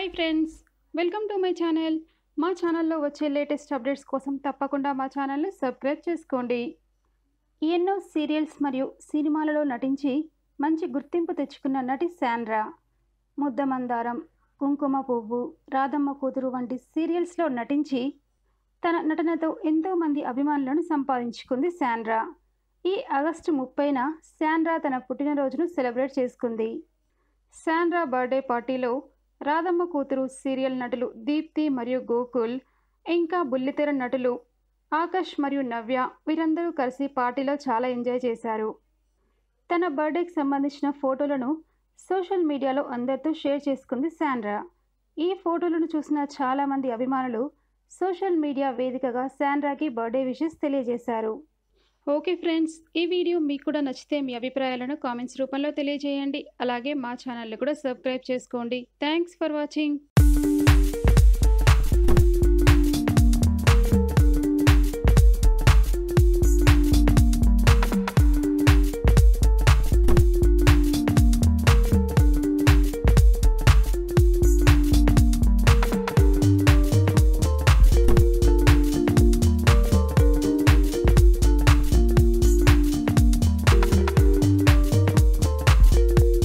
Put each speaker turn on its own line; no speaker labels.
hi friends welcome to my channel మా ఛానల్లో వచ్చే లేటెస్ట్ అప్డేట్స్ కోసం తప్పకుండా మా ఛానల్ని సబ్స్క్రైబ్ చేసుకోండి ఎన్నో సీరియల్స్ మరియు సినిమాలలో నటించి మంచి గుర్తింపు తెచ్చుకున్న నటి శాండ్రా ముద్దమందారం కుంకుమ పువ్వు రాధమ్మ కూతురు వంటి సీరియల్స్లో నటించి తన నటనతో ఎంతోమంది అభిమానులను సంపాదించుకుంది శాండ్రా ఈ ఆగస్టు ముప్పైన శాండ్రా తన పుట్టినరోజును సెలబ్రేట్ చేసుకుంది శాండ్రా బర్త్డే పార్టీలో రాధమ్మ కూతురు సీరియల్ నటులు దీప్తి మరియు గోకుల్ ఇంకా బుల్లితెర నటులు ఆకాష్ మరియు నవ్య వీరందరూ కలిసి పార్టీలో చాలా ఎంజాయ్ చేశారు తన బర్త్డేకి సంబంధించిన ఫోటోలను సోషల్ మీడియాలో అందరితో షేర్ చేసుకుంది శాండ్రా ఈ ఫోటోలను చూసిన చాలామంది అభిమానులు సోషల్ మీడియా వేదికగా శాండ్రాకి బర్త్డే విషెస్ తెలియజేశారు ఓకే ఫ్రెండ్స్ ఈ వీడియో మీకు కూడా నచ్చితే మీ అభిప్రాయాలను కామెంట్స్ రూపంలో తెలియజేయండి అలాగే మా ఛానల్ని కూడా సబ్స్క్రైబ్ చేసుకోండి థ్యాంక్స్ ఫర్ వాచింగ్